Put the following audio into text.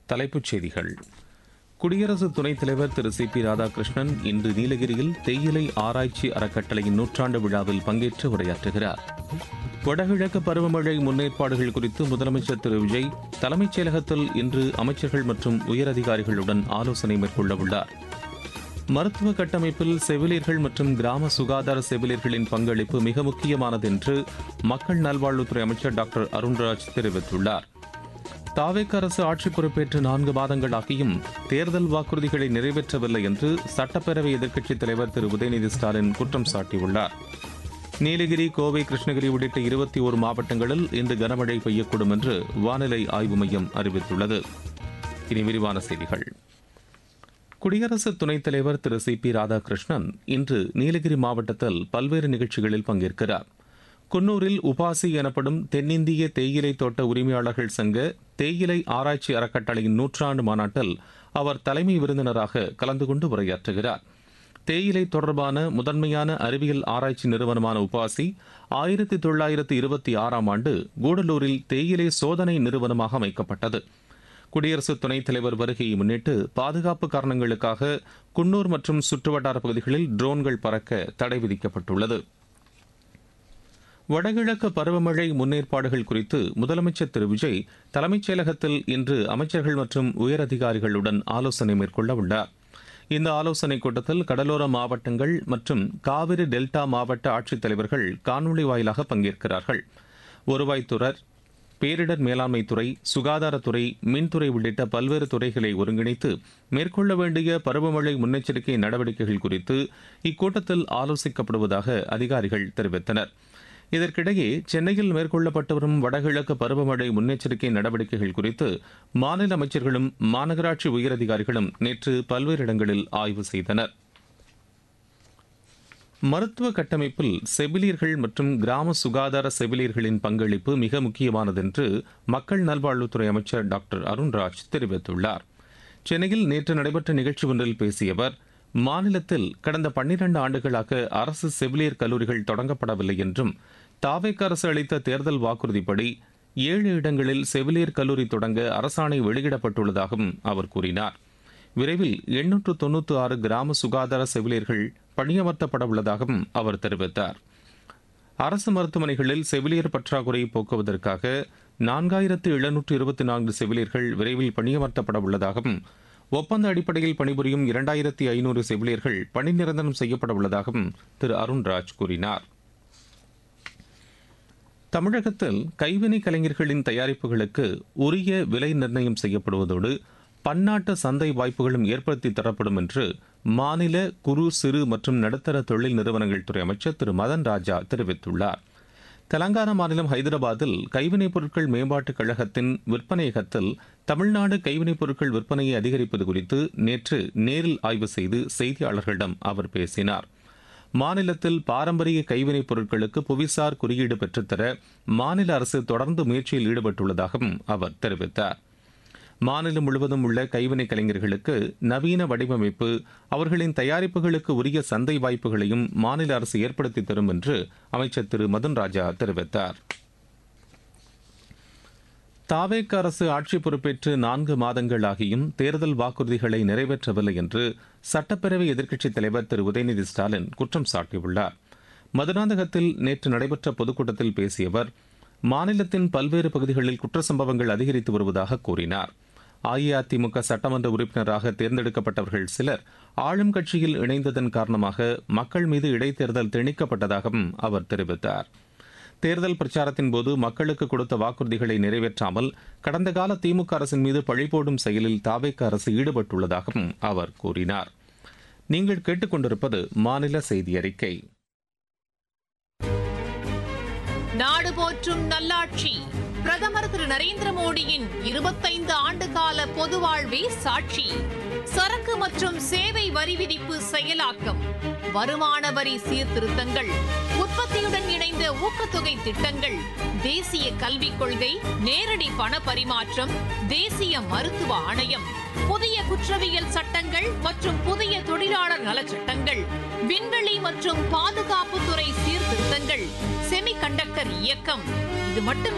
தலைப்புச் செய்திகள் குடியரசு துணைத் தலைவர் திரு சி பி ராதாகிருஷ்ணன் இன்று நீலகிரியில் தேயிலை ஆராய்ச்சி அறக்கட்டளையின் நூற்றாண்டு விழாவில் பங்கேற்று உரையாற்றுகிறார் வடகிழக்கு பருவமழை முன்னேற்பாடுகள் குறித்து முதலமைச்சர் திரு விஜய் தலைமைச் செயலகத்தில் இன்று அமைச்சர்கள் மற்றும் உயரதிகாரிகளுடன் ஆலோசனை மேற்கொள்ள உள்ளார் மருத்துவ கட்டமைப்பில் செவிலியர்கள் மற்றும் கிராம சுகாதார செவிலியர்களின் பங்களிப்பு மிக முக்கியமானது என்று மக்கள் நல்வாழ்வுத்துறை அமைச்சர் டாக்டர் அருண்ராஜ் தெரிவித்துள்ளார் தாவேக்க அரசு ஆட்சி பொறுப்பேற்று நான்கு மாதங்கள் ஆகியும் தேர்தல் வாக்குறுதிகளை நிறைவேற்றவில்லை என்று சட்டப்பேரவை எதிர்க்கட்சித் தலைவர் திரு உதயநிதி ஸ்டாலின் குற்றம் சாட்டியுள்ளார் நீலகிரி கோவை கிருஷ்ணகிரி உள்ளிட்ட இருபத்தி ஒரு மாவட்டங்களில் இன்று கனமழை பெய்யக்கூடும் என்று வானிலை ஆய்வு மையம் அறிவித்துள்ளது இனி விரிவான செய்திகள் குடியரசு துணைத் தலைவர் திரு சி பி ராதாகிருஷ்ணன் இன்று நீலகிரி மாவட்டத்தில் பல்வேறு நிகழ்ச்சிகளில் பங்கேற்கிறார் குன்னூரில் உபாசி எனப்படும் தென்னிந்திய தேயிலை தோட்ட உரிமையாளர்கள் சங்க தேயிலை ஆராய்ச்சி அறக்கட்டளையின் நூற்றாண்டு மாநாட்டில் அவர் தலைமை விருந்தினராக கலந்து கொண்டு உரையாற்றுகிறார் தேயிலை தொடர்பான முதன்மையான அறிவியல் ஆராய்ச்சி நிறுவனமான உபாசி ஆயிரத்தி தொள்ளாயிரத்தி இருபத்தி ஆறாம் ஆண்டு கூடலூரில் தேயிலை சோதனை நிறுவனமாக அமைக்கப்பட்டது குடியரசு துணைத் தலைவர் வருகையை முன்னிட்டு பாதுகாப்பு காரணங்களுக்காக குன்னூர் மற்றும் சுற்றுவட்டார பகுதிகளில் ட்ரோன்கள் பறக்க தடை விதிக்கப்பட்டுள்ளது வடகிழக்கு பருவமழை முன்னேற்பாடுகள் குறித்து முதலமைச்சர் திரு விஜய் தலைமைச் செயலகத்தில் இன்று அமைச்சர்கள் மற்றும் உயரதிகாரிகளுடன் ஆலோசனை மேற்கொள்ள உள்ளார் இந்த ஆலோசனைக் கூட்டத்தில் கடலோர மாவட்டங்கள் மற்றும் காவிரி டெல்டா மாவட்ட ஆட்சித்தலைவர்கள் காணொலி வாயிலாக பங்கேற்கிறார்கள் வருவாய்த்துறை பேரிடர் மேலாண்மை துறை சுகாதாரத்துறை மின்துறை உள்ளிட்ட பல்வேறு துறைகளை ஒருங்கிணைத்து மேற்கொள்ள வேண்டிய பருவமழை முன்னெச்சரிக்கை நடவடிக்கைகள் குறித்து இக்கூட்டத்தில் ஆலோசிக்கப்படுவதாக அதிகாரிகள் தெரிவித்தனர் இதற்கிடையே சென்னையில் மேற்கொள்ளப்பட்டு வரும் வடகிழக்கு பருவமழை முன்னெச்சரிக்கை நடவடிக்கைகள் குறித்து மாநில அமைச்சர்களும் மாநகராட்சி உயரதிகாரிகளும் நேற்று பல்வேறு இடங்களில் ஆய்வு செய்தனர் மருத்துவ கட்டமைப்பில் செவிலியர்கள் மற்றும் கிராம சுகாதார செவிலியர்களின் பங்களிப்பு மிக முக்கியமானது என்று மக்கள் நல்வாழ்வுத்துறை அமைச்சர் டாக்டர் அருண்ராஜ் தெரிவித்துள்ளார் சென்னையில் நேற்று நடைபெற்ற நிகழ்ச்சி ஒன்றில் பேசிய அவர் மாநிலத்தில் கடந்த பன்னிரண்டு ஆண்டுகளாக அரசு செவிலியர் கல்லூரிகள் தொடங்கப்படவில்லை என்றும் தாவேக் அரசு அளித்த தேர்தல் வாக்குறுதிப்படி ஏழு இடங்களில் செவிலியர் கல்லூரி தொடங்க அரசாணை வெளியிடப்பட்டுள்ளதாகவும் அவர் கூறினார் விரைவில் எண்ணூற்று தொன்னூற்று ஆறு கிராம சுகாதார செவிலியர்கள் பணியமர்த்தப்பட உள்ளதாகவும் அவர் தெரிவித்தார் அரசு மருத்துவமனைகளில் செவிலியர் பற்றாக்குறையை போக்குவதற்காக நான்காயிரத்து எழுநூற்று இருபத்தி நான்கு செவிலியர்கள் விரைவில் பணியமர்த்தப்பட உள்ளதாகவும் ஒப்பந்த அடிப்படையில் பணிபுரியும் இரண்டாயிரத்தி ஐநூறு செவிலியர்கள் பணி நிரந்தரம் செய்யப்பட உள்ளதாகவும் திரு அருண்ராஜ் கூறினார் தமிழகத்தில் கைவினை கலைஞர்களின் தயாரிப்புகளுக்கு உரிய விலை நிர்ணயம் செய்யப்படுவதோடு பன்னாட்டு சந்தை வாய்ப்புகளும் ஏற்படுத்தி தரப்படும் என்று மாநில குறு சிறு மற்றும் நடுத்தர தொழில் நிறுவனங்கள் துறை அமைச்சர் திரு மதன் ராஜா தெரிவித்துள்ளார் தெலங்கானா மாநிலம் ஹைதராபாத்தில் கைவினைப் பொருட்கள் மேம்பாட்டுக் கழகத்தின் விற்பனையகத்தில் தமிழ்நாடு கைவினைப் பொருட்கள் விற்பனையை அதிகரிப்பது குறித்து நேற்று நேரில் ஆய்வு செய்து செய்தியாளர்களிடம் அவர் பேசினார் மாநிலத்தில் பாரம்பரிய கைவினைப் பொருட்களுக்கு புவிசார் குறியீடு பெற்றுத்தர மாநில அரசு தொடர்ந்து முயற்சியில் ஈடுபட்டுள்ளதாகவும் அவர் தெரிவித்தார் மாநிலம் முழுவதும் உள்ள கைவினை கலைஞர்களுக்கு நவீன வடிவமைப்பு அவர்களின் தயாரிப்புகளுக்கு உரிய சந்தை வாய்ப்புகளையும் மாநில அரசு ஏற்படுத்தி தரும் என்று அமைச்சர் திரு மதன் ராஜா தெரிவித்தார் தாவேக் அரசு ஆட்சி பொறுப்பேற்று நான்கு மாதங்கள் ஆகியும் தேர்தல் வாக்குறுதிகளை நிறைவேற்றவில்லை என்று சட்டப்பேரவை எதிர்க்கட்சித் தலைவர் திரு உதயநிதி ஸ்டாலின் குற்றம் சாட்டியுள்ளார் மதுராந்தகத்தில் நேற்று நடைபெற்ற பொதுக்கூட்டத்தில் பேசிய அவர் மாநிலத்தின் பல்வேறு பகுதிகளில் குற்ற சம்பவங்கள் அதிகரித்து வருவதாக கூறினார் அஇஅதிமுக சட்டமன்ற உறுப்பினராக தேர்ந்தெடுக்கப்பட்டவர்கள் சிலர் ஆளும் கட்சியில் இணைந்ததன் காரணமாக மக்கள் மீது இடைத்தேர்தல் திணிக்கப்பட்டதாகவும் அவர் தெரிவித்தார் தேர்தல் பிரச்சாரத்தின் போது மக்களுக்கு கொடுத்த வாக்குறுதிகளை நிறைவேற்றாமல் கடந்த கால திமுக அரசின் மீது பழிபோடும் செயலில் தாவேக்க அரசு ஈடுபட்டுள்ளதாகவும் அவர் கூறினார் நீங்கள் கேட்டுக்கொண்டிருப்பது மாநில செய்தி அறிக்கை நாடு போற்றும் நல்லாட்சி பிரதமர் திரு நரேந்திர மோடியின் இருபத்தைந்து ஆண்டு கால பொது வாழ்வே சாட்சி சரக்கு மற்றும் சேவை வரி விதிப்பு செயலாக்கம் வருமான வரி சீர்திருத்தங்கள் உற்பத்தியுடன் இணைந்த ஊக்கத்தொகை திட்டங்கள் தேசிய கல்விக் கொள்கை நேரடி பண பரிமாற்றம் தேசிய மருத்துவ ஆணையம் புதிய குற்றவியல் சட்டங்கள் மற்றும் புதிய தொழிலாளர் நலச்சட்டங்கள் விண்வெளி மற்றும் பாதுகாப்புத்துறை சீர்திருத்தங்கள் செமிகண்டக்டர் இயக்கம் இது மட்டும்